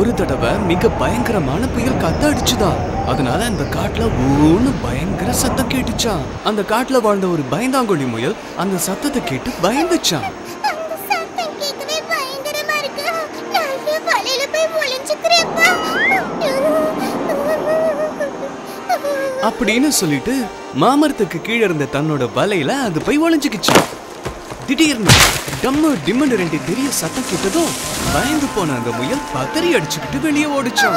ஒரு தடவை மிக பயங்கரமான புயல் காத்து அடிச்சுதான் அதனால அந்த காட்டுல ஊன்னு பயங்கர சத்தம் கேட்டுச்சான் அந்த காட்டுல வாழ்ந்த ஒரு பயந்தாங்கொழி முயல் அந்த சத்தத்தை கேட்டு பயந்துச்சான் அந்த சத்தம் கேட்கவே பயங்கரமா இருக்கு நான் என் வலையில போய் ஒளிஞ்சுக்கிறேன்ப்பா அப்படின்னு சொல்லிட்டு மாமரத்துக்கு கீழே இருந்த தன்னோட வலையில அது போய் ஒளிஞ்சுக்கிச்சு திடீர்னு டம்மு டிம்முன்னு ரெண்டு பெரிய சத்தம் கேட்டதும் பயந்து போன அந்த முயல் பதறி அடிச்சுக்கிட்டு வெளியே ஓடிச்சான்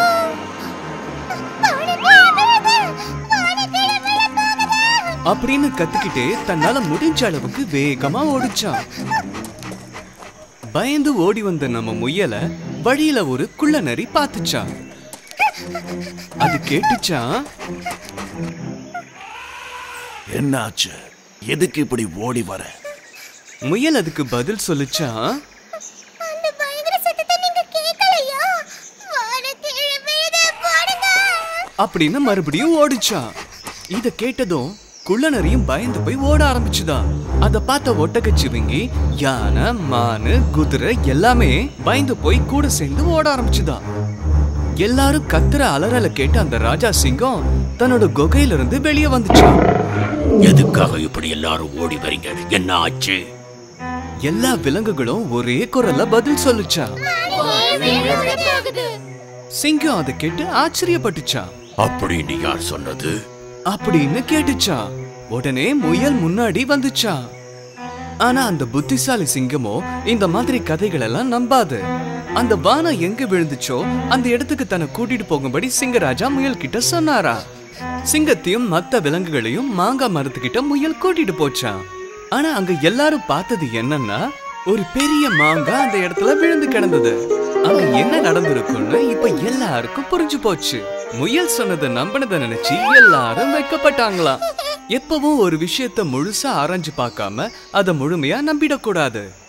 அப்படின்னு கத்திக்கிட்டே தன்னால முடிஞ்ச அளவுக்கு வேகமா ஓடிச்சான் பயந்து ஓடி வந்த நம்ம முயலை வழியில ஒரு குள்ள நரி பார்த்துச்சான் அது கேட்டுச்சான் என்னாச்சு எதுக்கு இப்படி ஓடி வர முயல் அதுக்கு பதில் சொல்லுச்சான் அந்த பயங்கர சத்தத்தை நீங்க கேட்கலையா வான கீழே விழுது போடுங்க அப்படின்னு மறுபடியும் ஓடிச்சான் இத கேட்டதும் குள்ளனரியும் பயந்து போய் ஓட ஆரம்பிச்சுதான் அத பார்த்த ஒட்டகச்சிவிங்கி யானை மானு குதிரை எல்லாமே பயந்து போய் கூட சேர்ந்து ஓட ஆரம்பிச்சுதான் எல்லாரும் கத்துற அலறல கேட்டு அந்த ராஜா சிங்கம் தன்னோட குகையில இருந்து வெளியே வந்துச்சான் எதுக்காக இப்படி எல்லாரும் ஓடி வரீங்க என்ன ஆச்சு எல்லா விலங்குகளும் ஒரே குரல்ல பதில் சொல்லுச்சான் சிங்கம் அதை கேட்டு ஆச்சரியப்பட்டுச்சான் அப்படின்னு யார் சொன்னது அப்படின்னு கேட்டுச்சான் உடனே முயல் முன்னாடி வந்துச்சான் ஆனா அந்த புத்திசாலி சிங்கமோ இந்த மாதிரி கதைகள் எல்லாம் நம்பாது அந்த வானம் எங்க விழுந்துச்சோ அந்த இடத்துக்கு தன்னை கூட்டிட்டு போகும்படி சிங்கராஜா முயல் கிட்ட சொன்னாரா சிங்கத்தையும் மத்த விலங்குகளையும் மாங்காய் மரத்துக்கிட்ட முயல் கூட்டிட்டு போச்சான் ஆனா அங்க எல்லாரும் பார்த்தது என்னன்னா ஒரு பெரிய மாங்காய் அந்த இடத்துல விழுந்து கிடந்தது அங்க என்ன நடந்திருக்குன்னு இப்ப எல்லாருக்கும் புரிஞ்சு போச்சு முயல் சொன்னதை நம்பினதை நினைச்சு எல்லாரும் வெக்கப்பட்டாங்களாம் எப்பவும் ஒரு விஷயத்த முழுசா ஆராய்ஞ்சு பார்க்காம அதை முழுமையா நம்பிடக்கூடாது